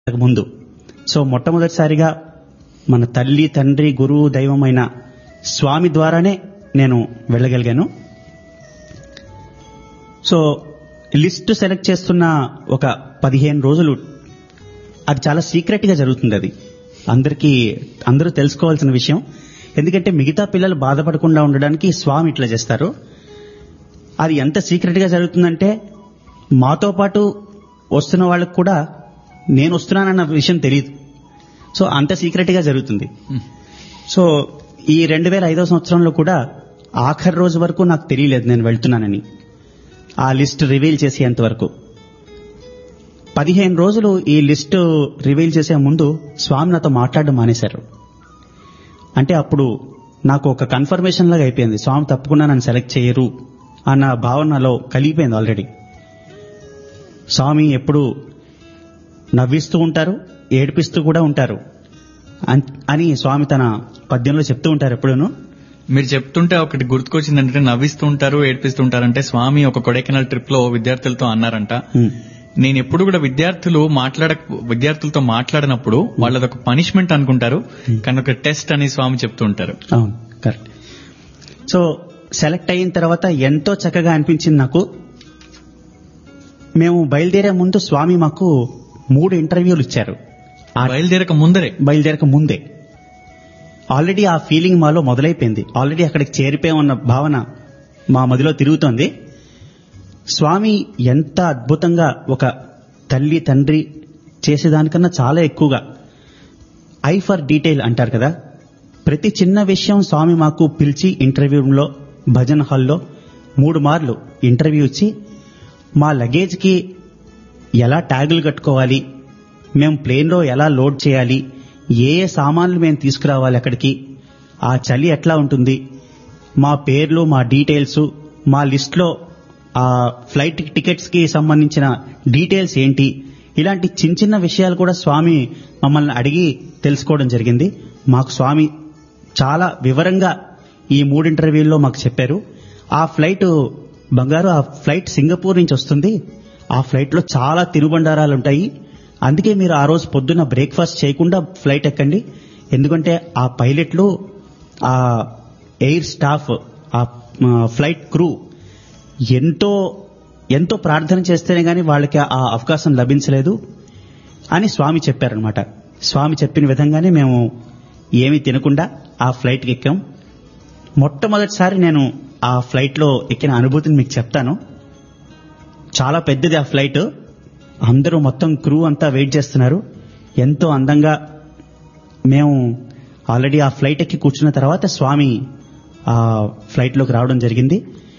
ముందు సో మొట్టమొదటిసారిగా మన తల్లి తండ్రి గురువు దైవమైన స్వామి ద్వారానే నేను వెళ్ళగలిగాను సో లిస్ట్ సెలెక్ట్ చేస్తున్న ఒక పదిహేను రోజులు అది చాలా సీక్రెట్గా జరుగుతుంది అది అందరికీ అందరూ తెలుసుకోవాల్సిన విషయం ఎందుకంటే మిగతా పిల్లలు బాధపడకుండా ఉండడానికి స్వామి ఇట్లా చేస్తారు అది ఎంత సీక్రెట్గా జరుగుతుందంటే మాతో పాటు వస్తున్న వాళ్ళకు కూడా నేను వస్తున్నానన్న విషయం తెలియదు సో అంత సీక్రెట్గా జరుగుతుంది సో ఈ రెండు వేల ఐదో సంవత్సరంలో కూడా ఆఖరి రోజు వరకు నాకు తెలియలేదు నేను వెళ్తున్నానని ఆ లిస్ట్ రివీల్ చేసేంత వరకు పదిహేను రోజులు ఈ లిస్ట్ రివీల్ చేసే ముందు స్వామి నాతో మాట్లాడడం మానేశారు అంటే అప్పుడు నాకు ఒక కన్ఫర్మేషన్ లాగా అయిపోయింది స్వామి తప్పకుండా నన్ను సెలెక్ట్ చేయరు అన్న భావన నాలో కలిగిపోయింది ఆల్రెడీ స్వామి ఎప్పుడు నవ్విస్తూ ఉంటారు ఏడిపిస్తూ కూడా ఉంటారు అన్- అని స్వామి తన పద్యంలో చెప్తూ ఉంటారు ఎప్పుడూను మీరు చెప్తుంటే ఒకటి గుర్తుకొచ్చిందంటే నవ్విస్తూ ఉంటారు ఏడిపిస్తూ ఉంటారంటే స్వామి ఒక కొడైకెనాల్ ట్రిప్ లో విద్యార్థులతో అన్నారంట ఉమ్, నేను ఎప్పుడు కూడా విద్యార్థులు మాట్లాడ విద్యార్థులతో మాట్లాడినప్పుడు వాళ్ళది ఒక పనిష్మెంట్ అనుకుంటారు కానీ ఒక టెస్ట్ అని స్వామి చెప్తూ ఉంటారు అవును కరెక్ట్ సో సెలెక్ట్ అయిన తర్వాత ఎంతో చక్కగా అనిపించింది నాకు మేము బయలుదేరే ముందు స్వామి మాకు మూడు ఇంటర్వ్యూలు ఇచ్చారు ఆ బయలుదేరక ముందరే బయలుదేరక ముందే ఆల్రెడీ ఆ ఫీలింగ్ మాలో మొదలైపోయింది ఆల్రెడీ అక్కడికి చేరిపోయామన్న భావన మా మదిలో తిరుగుతోంది స్వామి ఎంత అద్భుతంగా ఒక తల్లి తండ్రి చేసేదానికన్నా చాలా ఎక్కువగా ఐ ఫర్ డీటెయిల్ అంటారు కదా ప్రతి చిన్న విషయం స్వామి మాకు పిలిచి ఇంటర్వ్యూలో భజన్ హాల్లో మూడు మార్లు ఇంటర్వ్యూ ఇచ్చి మా లగేజ్కి ఎలా ట్యాగులు కట్టుకోవాలి మేము ప్లేన్లో ఎలా లోడ్ చేయాలి ఏ ఏ సామాన్లు మేము తీసుకురావాలి అక్కడికి ఆ చలి ఎట్లా ఉంటుంది మా పేర్లు మా డీటెయిల్స్ మా లిస్ట్లో ఆ ఫ్లైట్ టికెట్స్కి సంబంధించిన డీటెయిల్స్ ఏంటి ఇలాంటి చిన్న చిన్న విషయాలు కూడా స్వామి మమ్మల్ని అడిగి తెలుసుకోవడం జరిగింది మాకు స్వామి చాలా వివరంగా ఈ మూడు ఇంటర్వ్యూల్లో మాకు చెప్పారు ఆ ఫ్లైట్ బంగారు ఆ ఫ్లైట్ సింగపూర్ నుంచి వస్తుంది ఆ ఫ్లైట్లో చాలా తినుబండారాలు ఉంటాయి అందుకే మీరు ఆ రోజు పొద్దున్న బ్రేక్ఫాస్ట్ చేయకుండా ఫ్లైట్ ఎక్కండి ఎందుకంటే ఆ పైలట్లు ఆ ఎయిర్ స్టాఫ్ ఆ ఆ, ఫ్లైట్ క్రూ ఎంతో ఎంతో ప్రార్థన చేస్తేనే గాని వాళ్ళకి ఆ అవకాశం లభించలేదు అని స్వామి చెప్పారనమాట స్వామి చెప్పిన విధంగానే మేము ఏమీ తినకుండా ఆ ఫ్లైట్కి ఎక్కాం మొట్టమొదటిసారి నేను ఆ ఫ్లైట్లో ఎక్కిన అనుభూతిని మీకు చెప్తాను చాలా పెద్దది ఆ ఫ్లైట్ అందరూ మొత్తం క్రూ అంతా వెయిట్ చేస్తున్నారు ఎంతో అందంగా మేము ఆల్రెడీ ఆ ఫ్లైట్ ఎక్కి కూర్చున్న తర్వాత స్వామి ఆ ఫ్లైట్లోకి రావడం జరిగింది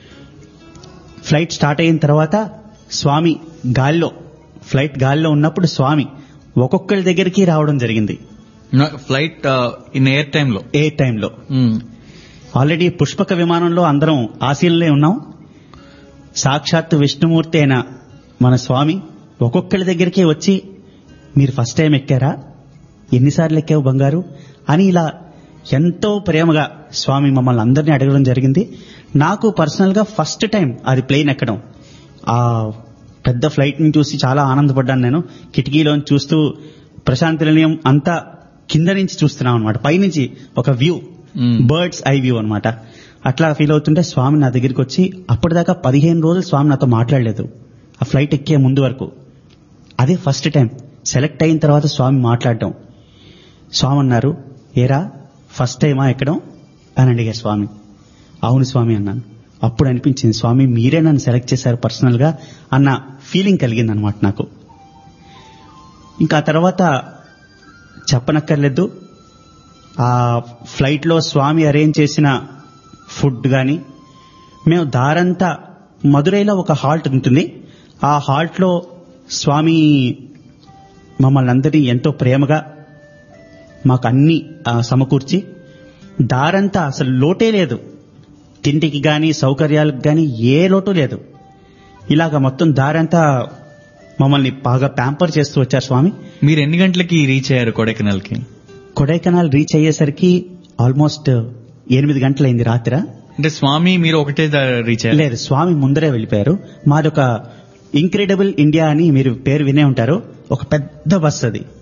ఫ్లైట్ స్టార్ట్ అయిన తర్వాత స్వామి గాల్లో ఫ్లైట్ గాల్లో ఉన్నప్పుడు స్వామి ఒక్కొక్కరి దగ్గరికి రావడం జరిగింది ఫ్లైట్ ఇన్ ఎయిర్ టైమ్ లో ఏ టైంలో ఆల్రెడీ పుష్పక విమానంలో అందరం ఆశీలనే ఉన్నాం సాక్షాత్ విష్ణుమూర్తి అయిన మన స్వామి ఒక్కొక్కరి దగ్గరికి వచ్చి మీరు ఫస్ట్ టైం ఎక్కారా ఎన్నిసార్లు ఎక్కావు బంగారు అని ఇలా ఎంతో ప్రేమగా స్వామి మమ్మల్ని అందరినీ అడగడం జరిగింది నాకు పర్సనల్ గా ఫస్ట్ టైం అది ప్లేన్ ఎక్కడం ఆ పెద్ద ఫ్లైట్ ని చూసి చాలా ఆనందపడ్డాను నేను కిటికీలోంచి చూస్తూ ప్రశాంతి నిలయం అంతా కింద నుంచి చూస్తున్నాం అనమాట పైనుంచి ఒక వ్యూ మ్మ్. బర్డ్స్ ఐ వ్యూ అనమాట అట్లా ఫీల్ అవుతుంటే స్వామి నా దగ్గరికి వచ్చి అప్పటిదాకా పదిహేను రోజులు స్వామి నాతో మాట్లాడలేదు ఆ ఫ్లైట్ ఎక్కే ముందు వరకు అదే ఫస్ట్ టైం సెలెక్ట్ అయిన తర్వాత స్వామి మాట్లాడడం స్వామి అన్నారు ఏరా ఫస్ట్ టైమా ఎక్కడం అని అడిగారు స్వామి అవును స్వామి అన్నాను అప్పుడు అనిపించింది స్వామి మీరే నన్ను సెలెక్ట్ చేశారు పర్సనల్ గా అన్న ఫీలింగ్ కలిగింది అనమాట నాకు ఇంకా ఆ తర్వాత చెప్పనక్కర్లేదు ఆ ఫ్లైట్లో స్వామి అరేంజ్ చేసిన ఫుడ్ కానీ మేము దారంతా మదురైలో ఒక హాల్ట్ ఉంటుంది ఆ హాల్ట్లో స్వామి మమ్మల్ని అందరినీ ఎంతో ప్రేమగా మాకు అన్ని ఆ, సమకూర్చి దారంతా అసలు లోటే లేదు తిండికి కానీ సౌకర్యాలకు కానీ ఏ లోటు లేదు ఇలాగ మొత్తం దారంతా మమ్మల్ని బాగా ప్యాంపర్ చేస్తూ వచ్చారు స్వామి మీరు ఎన్ని గంటలకి రీచ్ అయ్యారు కొడైకెనాల్ కి కొడైకెనాల్ రీచ్ అయ్యేసరికి ఆల్మోస్ట్ ఎనిమిది గంటలైంది రాత్రి అంటే స్వామి మీరు ఒకటే రీచ్ అయ్యారు లేదు స్వామి ముందరే వెళ్ళిపోయారు మాదొక ఇంక్రెడిబుల్ ఇండియా అని మీరు పేరు వినే ఉంటారు ఒక పెద్ద బస్ అది